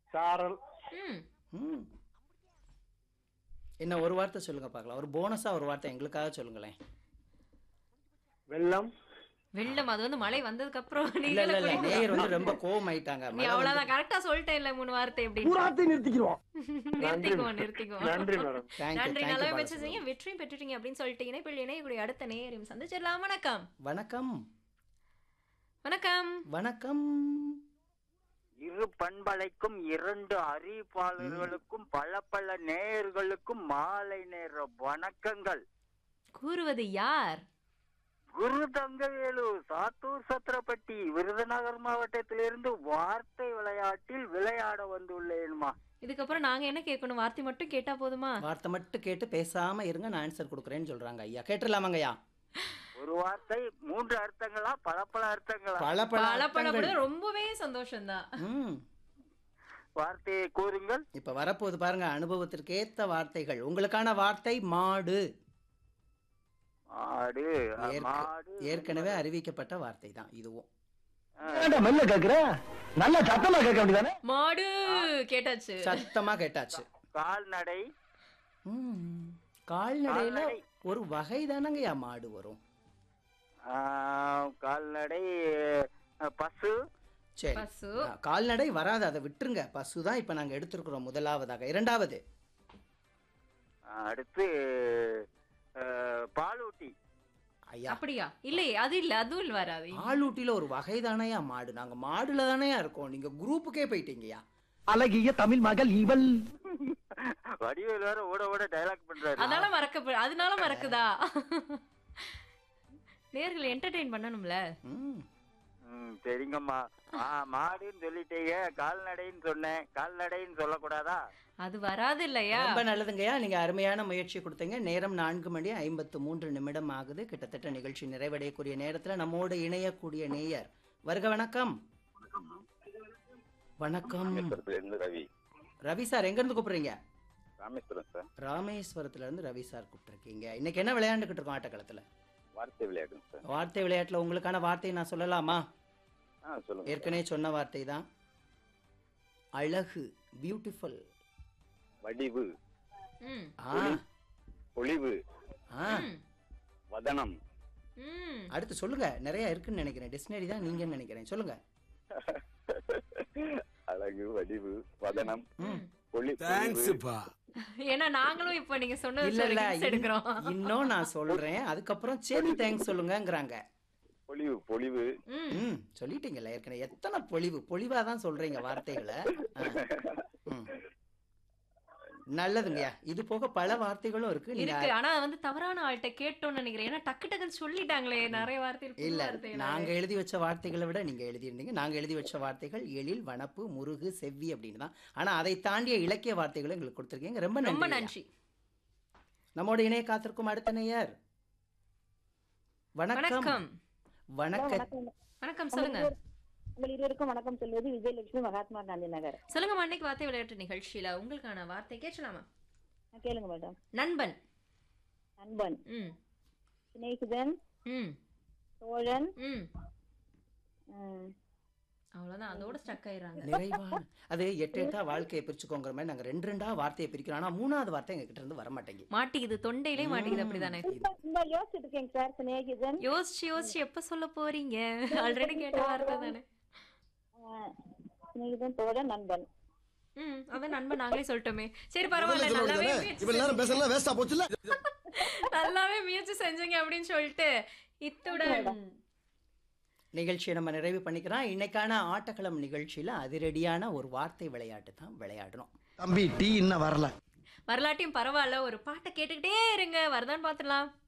சாரல் ம் ம் என்ன ஒரு வார்த்தை சொல்லுங்க பார்க்கலாம் ஒரு போனஸா ஒரு வார்த்தை எங்களுக்காக சொல்லுங்களேன் வெள்ளம் வெள்ளம் அது வந்து மழை வந்ததுக்கு அப்புறம் இல்ல இல்ல இல்ல நீங்களே நேயர் வந்து ரொம்ப கோவம் ஆயிட்டாங்க நீ மழை வந்து- அவ்வளவுதான் கரெக்டா சொல்லிட்டேன் இல்ல மூணு வார்த்தை அப்படின்னு பூராத்தையும் நிறுத்திக்கிறோம் நிறுத்திக்குவோம் நிறுத்திக்குவோம் நன்றி மேடம் Thank you, நன்றி thank you, நல்லாவே பாலசுப்ரமணியம். மெச்சீங்க வெற்றியும் பெற்றுட்டீங்க அப்படின்னு சொல்லிட்டு இணைப்பில் இணையக்கூடிய அடுத்த நேயரையும் சந்திச்சிடலாம் வணக்கம் வணக்கம் வணக்கம் வணக்கம் இரு பண்பலைக்கும் இரண்டு அறிவிப்பாளர்களுக்கும் பல பல நேயர்களுக்கும் மாலை நேர வணக்கங்கள் கூறுவது யார் குரு தங்கவேலு சாத்தூர் சத்திரப்பட்டி விருதுநகர் மாவட்டத்திலிருந்து வார்த்தை விளையாட்டில் விளையாட வந்துள்ளேன்மா இதுக்கப்புறம் நாங்க என்ன கேட்கணும் வார்த்தை மட்டும் கேட்டா போதுமா வார்த்தை மட்டும் கேட்டு பேசாம இருங்க நான் ஆன்சர் கொடுக்குறேன்னு சொல்றாங்க ஐயா கேட்டுடலாமாங்க ஐயா ஒரு வார்த்தை மூன்று அர்த்தங்களா பல பல அர்த்தங்களா பல பல பல பல அர்த்தங்கள். ரொம்பவே சந்தோஷம் தான் ம் வார்த்தையை கூறுங்கள் இப்ப வரப்போகுது பாருங்க அனுபவத்திற்கு ஏத்த வார்த்தைகள் உங்களுக்கான வார்த்தை மாடு மாடு ஏற்க- மாடு ஏற்கனவே அறிவிக்கப்பட்ட வார்த்தை தான் இதுவும் மெல்ல கேக்குற நல்ல சத்தமா கேட்க வேண்டியதானே மாடு கேட்டாச்சு சத்தமா கேட்டாச்சு கால்நடை ம். கால்நடையில கால்நடை. ஒரு வகை தானங்கய்யா மாடு வரும் ஆ, கால்நடை அஹ், பசு சரி பசு ஆ, கால்நடை வராது அதை விட்டுருங்க பசு தான் இப்ப நாங்க எடுத்திருக்கிறோம் முதலாவதாக இரண்டாவது அடுத்து அஹ், பாலூட்டி ஐயா அப்படியா இல்லையே அது இல்ல அதுவும் வராது ஆளூட்டில ஒரு வகை தானையா மாடு நாங்க மாடுல தானேயா இருக்கோம் நீங்க குரூப்புக்கே போயிட்டீங்கய்யா அழகிய தமிழ் மகள் இவள் வடிவேல் வேற ஓட ஓட டைலாக் பண்றாரு அதனால மறக்க அதனால மறக்குதா நேர்களை என்டர்டெயின் பண்ணணும்ல ம். ம், சரிங்கம்மா ஆ மாடுன்னு சொல்லிட்டீங்க கால்நடைன்னு சொன்னேன் கால்நடைன்னு சொல்லக்கூடாதா அது வராது இல்லையா ரொம்ப நல்லதுங்கய்யா நீங்க அருமையான முயற்சி கொடுத்தீங்க நேரம் நான்கு மணி ஐம்பத்து மூன்று நிமிடம் ஆகுது கிட்டத்தட்ட நிகழ்ச்சி நிறைவடையக்கூடிய நேரத்துல நம்மோடு இணையக்கூடிய நேயர் வருக வணக்கம் வணக்கம் ராமேஸ்வரத்துல ரவி ரவி சார் எங்க இருந்து கூப்பிடுறீங்க ராமேஸ்வரம் சார் ராமேஸ்வரத்துல இருந்து ரவி சார் கூப்பிட்டுருக்கீங்க இன்னைக்கு என்ன விளையாண்டுகிட்டு இருக்கோம் ஆட்டக்களத்துல வார்த்தை விளையாடுங்க சார் வார்த்தை விளையாட்டுல உங்களுக்கான வார்த்தையை நான் சொல்லலாமா ஆ சொல்லுங்க ஏற்கனவே சொன்ன வார்த்தை தான் அழகு பியூட்டிஃபுல் வடிவு ம் ஆ பொலிவு ஆ ம், வதனம் ம் அடுத்து சொல்லுங்க நிறைய இருக்குன்னு நினைக்கிறேன் டிக்ஷனரி தான் நீங்கன்னு நினைக்கிறேன் சொல்லுங்க அழகு வடிவு வதனம் ம். பொலி தேங்க்ஸ்ப்பா ஏன்னா நாங்களும் இப்ப நீங்க சொன்னது இல்ல இல்ல சொல்லி எடுக்கிறோம் இன்- இன்னும் நான் சொல்றேன் அதுக்கப்புறம் சரி தேங்க்ஸ் சொல்லுங்கங்கறாங்க பொலிவு பொலிவு ம் ம் சொல்லிட்டீங்கல்ல ஏற்கனவே எத்தனை பொலிவு பொலிவா தான் சொல்றீங்க வார்த்தைகளை ஆ. ம். நல்லதுங்கய்யா இது போக பல வார்த்தைகளும் இருக்கு நீங்க இருக்கு ஆனா வந்து தவறான ஆள்கிட்ட கேட்டோம்னு நினைக்கிறேன் ஏன்னா டக்கு டக்குன்னு சொல்லிட்டாங்களே நிறைய வார்த்தை புது இல்ல வார்த்தைகள். நாங்க எழுதி வச்ச வார்த்தைகளை விட நீங்க எழுதியிருந்தீங்க நாங்க எழுதி வச்ச வார்த்தைகள் எழில் வனப்பு முருகு செவ்வி அப்படின்னு தான் ஆனா அதை தாண்டிய இலக்கிய வார்த்தைகளும் எங்களுக்கு கொடுத்துருக்கீங்க ரொம்ப ரொம்ப நன்றி நன்றி நம்மோட இணைய காத்திருக்கும் அடுத்த நேயர் வணக்கம் வணக்கம் வணக்கம் வணக்கம் சொல்லுங்க உங்கள் இருவருக்கும் வணக்கம் சொல்வது விஜயலட்சுமி மகாத்மா காந்தி நகர் சொல்லுங்க அன்னைக்கு வார்த்தை விளையாட்டு நிகழ்ச்சியில உங்களுக்கான வார்த்தை கேட்கலாமா ஆ, கேளுங்க மேடம் நண்பன் நண்பன் ம் சிநேகிதன் ம் தோழன் ம் ம், அவ்வளவுதான் அதோட ஸ்டக் ஆயிடுறாங்க நிறைவான அது எட்டு எட்டா வாழ்க்கையை பிரிச்சுக்கோங்கிற மாதிரி நாங்க ரெண்டு ரெண்டா வார்த்தையை பிரிக்கிறோம் ஆனா மூணாவது வார்த்தை எங்க கிட்ட இருந்து வர மாட்டேங்குது மாட்டிக்குது தொண்டையிலே மாட்டிக்குது அப்படிதானே இந்த- இந்த யோசிச்சுட்டு இருக்கேங்க சார் சிநேகிதன் யோசிச்சு யோசிச்சு எப்ப சொல்ல போறீங்க ஆல்ரெடி கேட்ட வார்த்தை தானே ஆ, சிநேகிதன் தோழன் நண்பன் ம் அதான் நண்பன் நாங்களே சொல்லிட்டோமே சரி பரவாயில்ல நல்லாவே முயற்சி இவ்வளவு நேரம் பேசலாம் வேஸ்டா போச்சுல நல்லாவே முயற்சி செஞ்சீங்க அப்படின்னு சொல்லிட்டு இத்துடன் நிகழ்ச்சியை நம்ம நிறைவு பண்ணிக்கிறோம் இன்னைக்கான ஆட்டக்களம் நிகழ்ச்சியில அதிரடியான ஒரு வார்த்தை விளையாட்டு தான் விளையாடணும் தம்பி டீ இன்னும் வரல வரலாட்டையும் பரவாயில்ல ஒரு பாட்டை கேட்டுக்கிட்டே இருங்க வரதான் பாத்துடலாம்